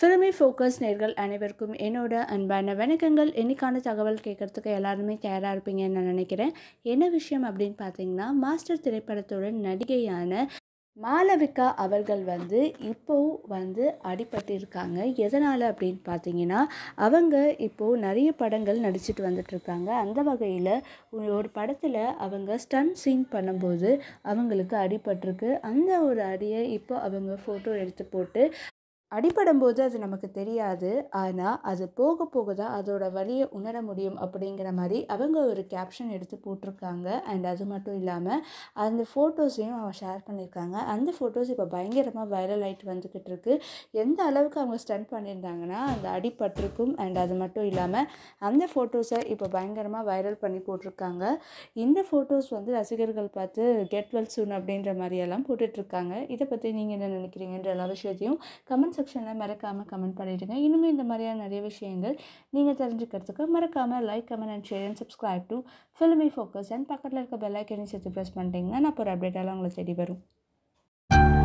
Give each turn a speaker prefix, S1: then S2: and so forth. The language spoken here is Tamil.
S1: ஃபிலிமி ஃபோக்கஸ் நேர்கள் அனைவருக்கும் என்னோட அன்பான வணக்கங்கள் இன்னைக்கான தகவல் கேட்குறதுக்கு எல்லாருமே தயாராக இருப்பீங்கன்னு நான் நினைக்கிறேன் என்ன விஷயம் அப்படின்னு பார்த்தீங்கன்னா மாஸ்டர் திரைப்படத்தோட நடிகையான மாளவிகா அவர்கள் வந்து இப்போது வந்து அடிபட்டிருக்காங்க எதனால் அப்படின்னு பார்த்தீங்கன்னா அவங்க இப்போது நிறைய படங்கள் நடிச்சிட்டு வந்துட்டுருக்காங்க அந்த வகையில் ஒரு படத்தில் அவங்க ஸ்டன் சீன் பண்ணும்போது அவங்களுக்கு அடிபட்டிருக்கு அந்த ஒரு அடியை இப்போ அவங்க ஃபோட்டோ எடுத்து போட்டு அடிபடும்போது அது நமக்கு தெரியாது ஆனால் அது போக போக தான் அதோட வலியை உணர முடியும் அப்படிங்கிற மாதிரி அவங்க ஒரு கேப்ஷன் எடுத்து போட்டிருக்காங்க அண்ட் அது மட்டும் இல்லாமல் அந்த ஃபோட்டோஸையும் அவன் ஷேர் பண்ணியிருக்காங்க அந்த ஃபோட்டோஸ் இப்போ பயங்கரமாக வைரல் ஆகிட்டு வந்துக்கிட்டு இருக்கு எந்த அளவுக்கு அவங்க ஸ்டன் பண்ணியிருந்தாங்கன்னா அந்த அடிபட்டிருக்கும் அண்ட் அது மட்டும் இல்லாமல் அந்த ஃபோட்டோஸை இப்போ பயங்கரமாக வைரல் பண்ணி போட்டிருக்காங்க இந்த ஃபோட்டோஸ் வந்து ரசிகர்கள் பார்த்து கெட் வெல் சூன் அப்படின்ற மாதிரியெல்லாம் போட்டுட்ருக்காங்க இதை பற்றி நீங்கள் என்ன நினைக்கிறீங்கன்ற எல்லா விஷயத்தையும் கமெண்ட் செக்ஷனில் மறக்காமல் கமெண்ட் பண்ணிவிடுங்க இனிமேல் இந்த மாதிரியான நிறைய விஷயங்கள் நீங்கள் தெரிஞ்சுக்கிறதுக்கு மறக்காமல் like comment and share and subscribe to Filmy Focus and பக்கத்தில் இருக்க பெல் ஐக்கனையும் சேர்த்து ப்ரெஸ் பண்ணிட்டீங்கன்னா நான் இப்போ ஒரு அப்டேட்டெல்லாம் உங்களை தேடி வரும்